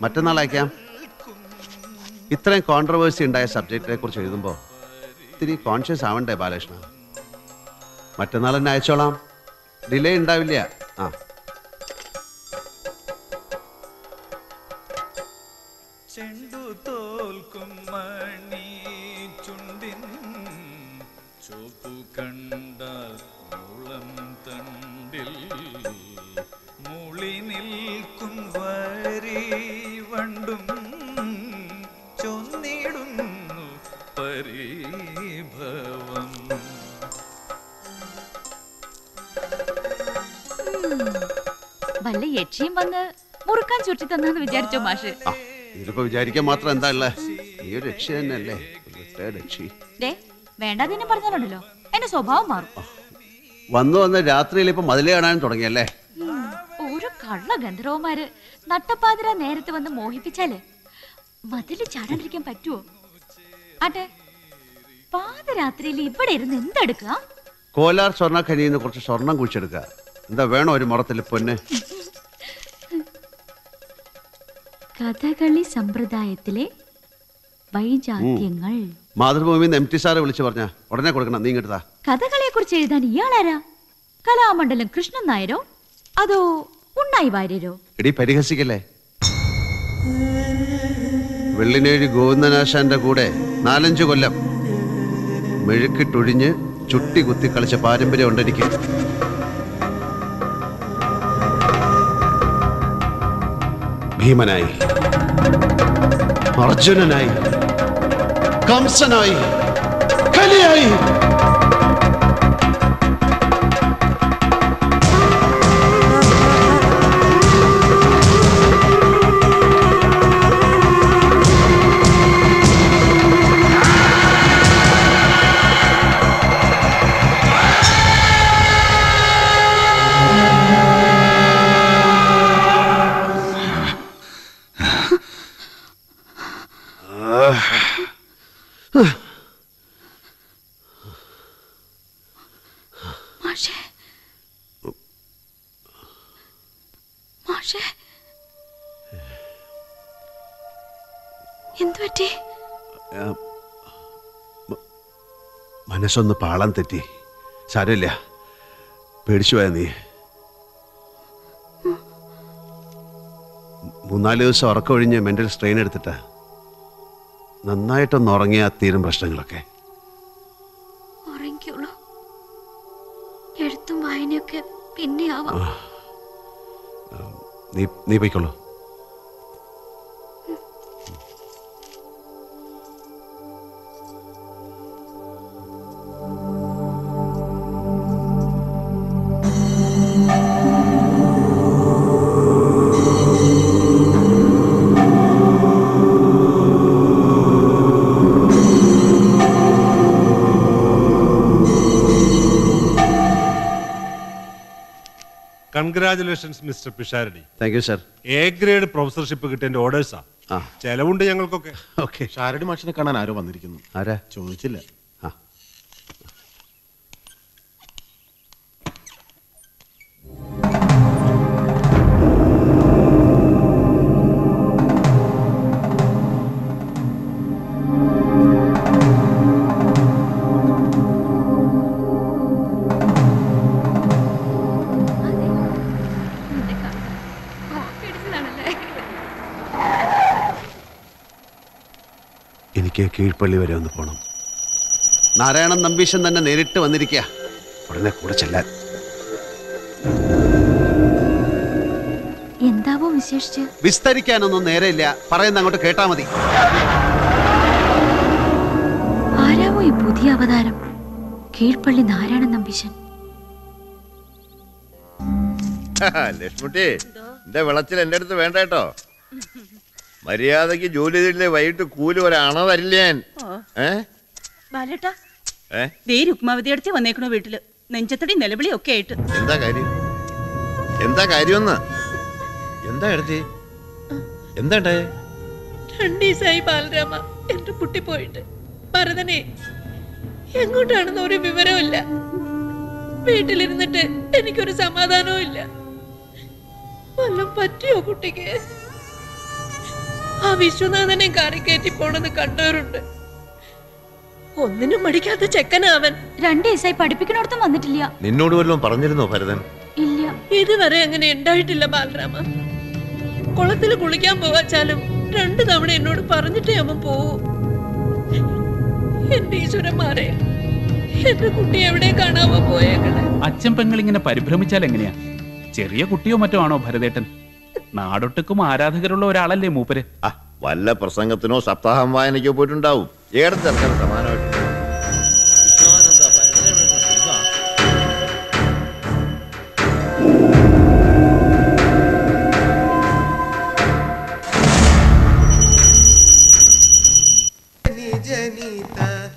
മറ്റന്നാൾ അയക്കാം ഇത്രയും കോൺട്രവേഴ്സി ഉണ്ടായ സബ്ജക്റ്റിനെ കുറിച്ച് എഴുതുമ്പോൾ ഇത്തിരി കോൺഷ്യസ് ആവണ്ടേ ബാലകൃഷ്ണ മറ്റന്നാൾ തന്നെ അയച്ചോളാം ഡിലേ ഉണ്ടാവില്ല ആ ചെണ്ടു തോൽക്കും മണി ചുണ്ടിൻ ചോപ്പു കണ്ടാൽ മുളം തണ്ടിൽ മുളി നിൽക്കും വരി വണ്ടും ചൊന്നിടുന്നു പരിഭവം വല്ല യക്ഷിയും വന്ന് മുറുക്കാൻ ചുറ്റി തന്നെന്ന് വിചാരിച്ചോ മാഷ് ആ ഇതിലിപ്പോ വിചാരിക്കാൻ മാത്രം എന്താ ഉള്ളേ ഈ ഒരു രക്ഷ തന്നെയല്ലേ റിട്ടയർഡ് രക്ഷി ദേ വേണ്ടാതിനെ പറഞ്ഞാലുണ്ടല്ലോ എന്റെ സ്വഭാവം മാറും വന്നു വന്ന് രാത്രിയിൽ ഇപ്പൊ മതിലേ കാണാൻ തുടങ്ങിയല്ലേ ഉം, ഓരോ കള്ള ഗന്ധർവന്മാര് നട്ടപ്പാതിര നേരത്തെ വന്ന് മോഹിപ്പിച്ചാലേ മതില് ചാടാണ്ടിരിക്കാൻ പറ്റുമോ ആട്ടെ പാതിരാത്രിയിൽ ഇവിടെ ഇരുന്ന് എന്തെടുക്കുക കോലാർ സ്വർണ്ണ ഖനിയിൽ നിന്ന് കുറച്ച് സ്വർണം കുഴിച്ചെടുക്കുക എന്താ വേണോ ഒരു മുറത്തിൽ പൊന്ന് കഥകളി സമ്പ്രദായത്തിലെ വൈജാത്യങ്ങൾ മാതൃഭൂമി എം ടി സാറ് വിളിച്ചു പറഞ്ഞ ഉടനെ കൊടുക്കണം നീ ഇങ്ങോട്ടാ കഥകളെ കുറിച്ച് എഴുതാൻ ഇയാളാരാ കലാമണ്ഡലം കൃഷ്ണൻ നായരോ അതോ ഉണ്ണായി വാര്യരോ എടി പരിഹസിക്കല്ലേ വെള്ളിനേഴി ഗോവിന്ദനാശാന്റെ കൂടെ നാലഞ്ചു കൊല്ലം മെഴുക്കിട്ടൊഴിഞ്ഞ് ചുട്ടി കുത്തി കളിച്ച പാരമ്പര്യം ഉണ്ടെനിക്ക് ഭീമനായി അർജുനനായി കംസനായി കലിയായി മാഷേ മാഷേ എന്തു പറ്റി മനസ്സൊന്ന് പാളം തെറ്റി സാരമില്ല പേടിച്ചു പോയ നീ മൂന്നാല് ദിവസം ഉറക്കമൊഴിഞ്ഞ് മെന്റൽ സ്ട്രെയിൻ എടുത്തിട്ടാ നന്നായിട്ടൊന്ന് ഉറങ്ങിയാ തീരും പ്രശ്നങ്ങളൊക്കെ ഉറങ്ങിക്കോളൂ എഴുത്തും വായനയൊക്കെ പിന്നെ ആവാം നീ നീ പോയിക്കോളൂ congratulations mister Pisharody thank you sir A grade professorship കിട്ടിയ ഓർഡേഴ്സാ ആ ചെലവുണ്ട് ഞങ്ങൾക്കൊക്കെ ഓക്കെ ഷാരടി മാഷിനെ കാണാൻ ആരോ വന്നിരിക്കുന്നു ആരാ ചോദിച്ചില്ല ആ എനിക്ക് കീഴ്പള്ളി വരെ ഒന്ന് പോണം നാരായണൻ നമ്പീശൻ തന്നെ നേരിട്ട് വന്നിരിക്കുക ഉടനെ കൂടെ ചെല്ലാൻ എന്താവോ വിശേഷിച്ച് വിസ്തരിക്കാനൊന്നും നേരെയില്ല പറയുന്ന അങ്ങോട്ട് കേട്ടാ മതി ആരാവോ ഈ പുതിയ അവതാരം കീഴ്പള്ളി നാരായണൻ നമ്പീശൻ ലക്ഷ്മുട്ടി എന്റെ വിളച്ചിൽ എന്റെ അടുത്ത് വേണ്ട കേട്ടോ മര്യാദക്ക് ജോലി ചെയ്തില്ലേ വൈകിട്ട് കൂലി ഒരണ തരില്ല ഞാൻ ഏ ബാലേട്ടാ ഏ ദേ രുക്മാവതി അടുത്ത് വന്നേക്കണു വീട്ടില് നെഞ്ചത്തടി നിലവിളി ഒക്കെ ആയിട്ട് എന്താ കാര്യം എന്താ കാര്യമെന്ന് എന്താ എടുത്തി എന്താ ഉണ്ടായേ രണ്ടു ദിവസമായി ബാലരാമ എന്റെ കുട്ടി പോയിട്ട് ഭരതനെ എങ്ങോട്ടാണെന്ന് ഒരു വിവരമില്ല വീട്ടിലിരുന്നിട്ട് എനിക്കൊരു സമാധാനവും ഇല്ല വല്ലതും പറ്റിയോ കുട്ടിക്ക് ആ വിശ്വനാഥനെ കാറി കയറ്റി പോണെന്ന് കണ്ടവരുണ്ട് ഒന്നിനും മടിക്കാത്ത ചെക്കനാവൻ രണ്ടു ദിവസമായി പഠിപ്പിക്കണോടത്തും വന്നിട്ടില്ല നിന്നോട് വല്ലതും പറഞ്ഞിരുന്നോ ഭരതൻ ഇല്ല ഇതുവരെ അങ്ങനെ ഉണ്ടായിട്ടില്ല ബാലരാമ കുളത്തിൽ കുളിക്കാൻ പോവാച്ചാലും രണ്ടു തവണ എന്നോട് പറഞ്ഞിട്ടേ അവൻ പോവൂ എന്റെ ഈശ്വരന്മാരെ എന്റെ കുട്ടി എവിടെ കാണാവോ പോയേക്കണേ അച്ഛൻ പെങ്ങൾ ഇങ്ങനെ പരിഭ്രമിച്ചാൽ എങ്ങനെയാ ചെറിയ കുട്ടിയോ മറ്റോ ആണോ ഭരതേട്ടൻ നാടൊട്ടുക്കും ആരാധകരുള്ള ഒരാളല്ലേ മൂപ്പര് ആ വല്ല പ്രസംഗത്തിനോ സപ്താഹം വായനയ്ക്കോ പോയിട്ടുണ്ടാവും ഏടത്തെ അത്ര സമാനമായിട്ട് വിശ്വാനെന്താ ഭരതനെ വേണ്ട സുഖാ? निजनित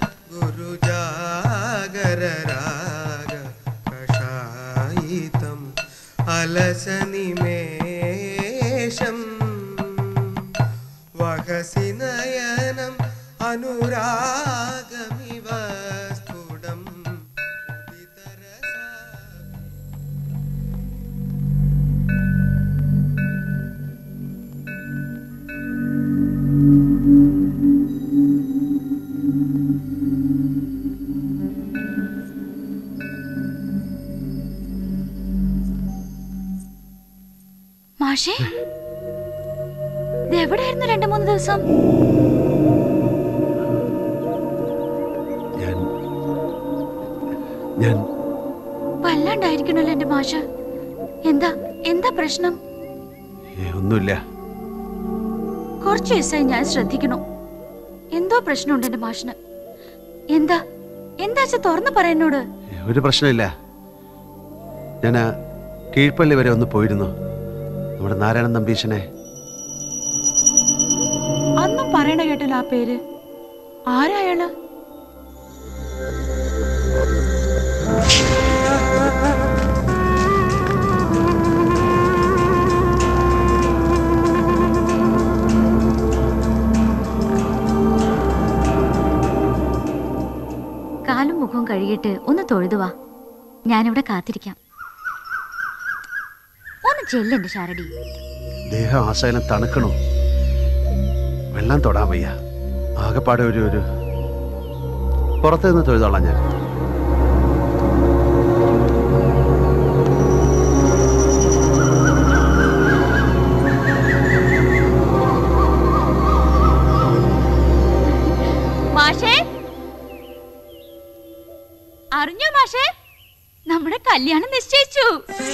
गुरुजागरराग कषायितम् अलसनिमेषम् वहसि नयनम् अनुरागमिव स्फुटम् उदितरसा മാഷേ ഇത് എവിടെയായിരുന്നു രണ്ടു മൂന്ന് ദിവസം ഞാൻ ഞാൻ വല്ലാണ്ടായിരിക്കണല്ലോ എന്റെ മാഷ് എന്താ എന്താ പ്രശ്നം ഏ, ഒന്നുമില്ല കുറച്ച് ദിവസമായി ഞാൻ ശ്രദ്ധിക്കണു എന്തോ പ്രശ്നമുണ്ട് എന്റെ മാഷിന് എന്താ എന്താ വെച്ചാ തുറന്നു പറയുന്നോട് ഏ, ഒരു പ്രശ്നമില്ല ഞാൻ ആ കീഴ്പള്ളി വരെ ഒന്ന് പോയിരുന്നു നമ്മുടെ നാരായണൻ നമ്പീശനെ അന്നും പറയണ കേട്ടല്ലോ ആ പേര് ആരാ അയാള് കാലും മുഖവും കഴുകിയിട്ട് ഒന്ന് തൊഴുതുവാ ഞാനിവിടെ കാത്തിരിക്കാം ഒന്ന് ചെല്ലെന്റെ ശാരടി ദേഹം ആശയം തണുക്കണു വെള്ളം തൊടാൻ വയ്യ ആകെപ്പാടെ ഒരു ഒരു പുറത്ത് നിന്ന് തൊഴുതോളാം ഞാൻ മാഷേ അറിഞ്ഞോ മാഷേ നമ്മുടെ കല്യാണം നിശ്ചയിച്ചു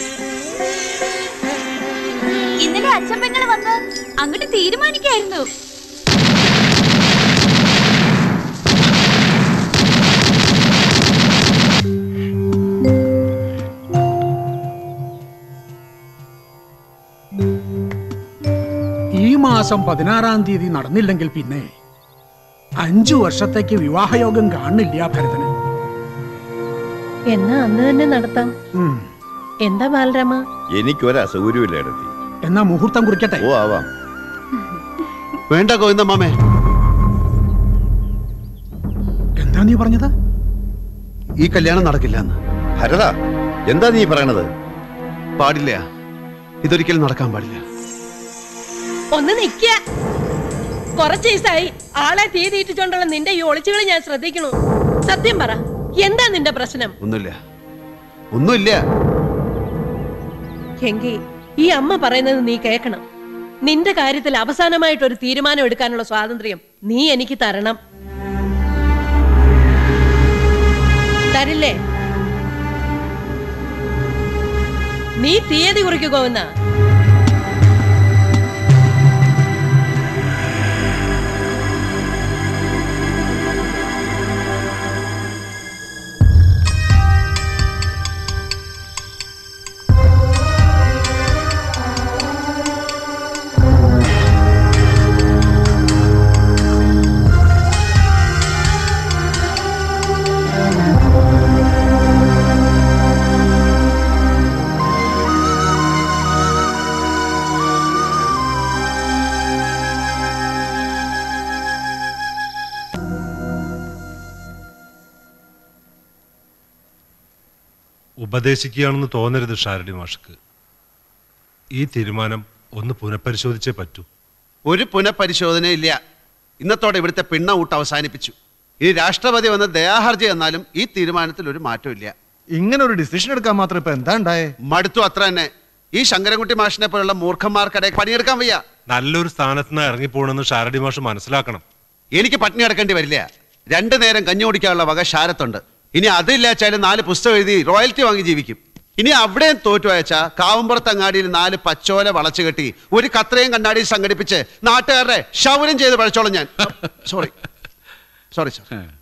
ഇന്നലെ അച്ഛൻ പെങ്ങള് വന്ന് അങ്ങോട്ട് തീരുമാനിക്കായിരുന്നു ഈ മാസം പതിനാറാം തീയതി നടന്നില്ലെങ്കിൽ പിന്നെ അഞ്ചു വർഷത്തേക്ക് വിവാഹയോഗം കാണില്ല ഭരതന് എന്നാ അന്ന് തന്നെ നടത്താം ഉം. എന്താ ബാലരാമ എനിക്കൊരു അസൗകര്യമില്ല ഇടത്തി എന്നാ മുഹൂർത്തം കുറിക്കട്ടെ ഓ ആവാം വേണ്ട ഗോവിന്ദമാമേ എന്താ നീ പറഞ്ഞത് ഈ കല്യാണം നടക്കില്ല എന്ന് ഭരത എന്താ നീ പറയണത് പാടില്ല ഇതൊരിക്കലും നടക്കാൻ പാടില്ല ഒന്ന് നിക്ക കുറച്ച് ദിവസമായി ആളെ തീ തീറ്റിച്ചോണ്ടുള്ള നിന്റെ ഈ ഒളിച്ചുകളി ഞാൻ ശ്രദ്ധിക്കണു സത്യം പറ എന്താ നിന്റെ പ്രശ്നം ഒന്നുമില്ല ഒന്നുമില്ല എങ്കി ഈ അമ്മ പറയുന്നത് നീ കേൾക്കണം നിന്റെ കാര്യത്തിൽ അവസാനമായിട്ട് ഒരു തീരുമാനം എടുക്കാനുള്ള സ്വാതന്ത്ര്യം നീ എനിക്ക് തരണം തരില്ലേ നീ തീയതി കുറിക്കുകയെന്ന ഉപദേശിക്കുകയാണെന്ന് തോന്നരുത് ഷാരടി മാഷക്ക് ഈ തീരുമാനം ഒന്ന് പുനഃപരിശോധിച്ചേ പറ്റൂ ഒരു പുനഃപരിശോധന ഇല്ല ഇന്നത്തോടെ ഇവിടുത്തെ പിണ്ണ ഊട്ട് അവസാനിപ്പിച്ചു ഇനി രാഷ്ട്രപതി വന്ന് ദയാഹർജി എന്നാലും ഈ തീരുമാനത്തിൽ ഒരു മാറ്റവും ഇല്ല ഇങ്ങനെ ഒരു ഡിസിഷൻ എടുക്കാൻ മാത്രം ഇപ്പൊ എന്താ ഉണ്ടായേ മടുത്തു അത്ര തന്നെ ഈ ശങ്കരൻകുട്ടി മാഷിനെ പോലുള്ള മൂർഖന്മാർക്കിടെ പണിയെടുക്കാൻ വയ്യ നല്ലൊരു സ്ഥാനത്ത് നിന്ന് ഇറങ്ങിപ്പോണെന്ന് ഷാരടി മാഷ് മനസ്സിലാക്കണം എനിക്ക് പട്ടിണി കിടക്കേണ്ടി വരില്ല രണ്ടു നേരം കഞ്ഞി കുടിക്കാനുള്ള വക ശാരത്തുണ്ട് ഇനി അതില്ലാച്ചാലും നാല് പുസ്തകം എഴുതി റോയൽറ്റി വാങ്ങി ജീവിക്കും ഇനി അവിടെയും തോറ്റു അയച്ച കാവുമ്പുറത്ത് അങ്ങാടിയിൽ നാല് പച്ചോല വളച്ചു കെട്ടി ഒരു കത്രയും കണ്ണാടി സംഘടിപ്പിച്ച് നാട്ടുകാരുടെ ക്ഷൗരം ചെയ്ത് പഴച്ചോളം ഞാൻ സോറി സോറി സാർ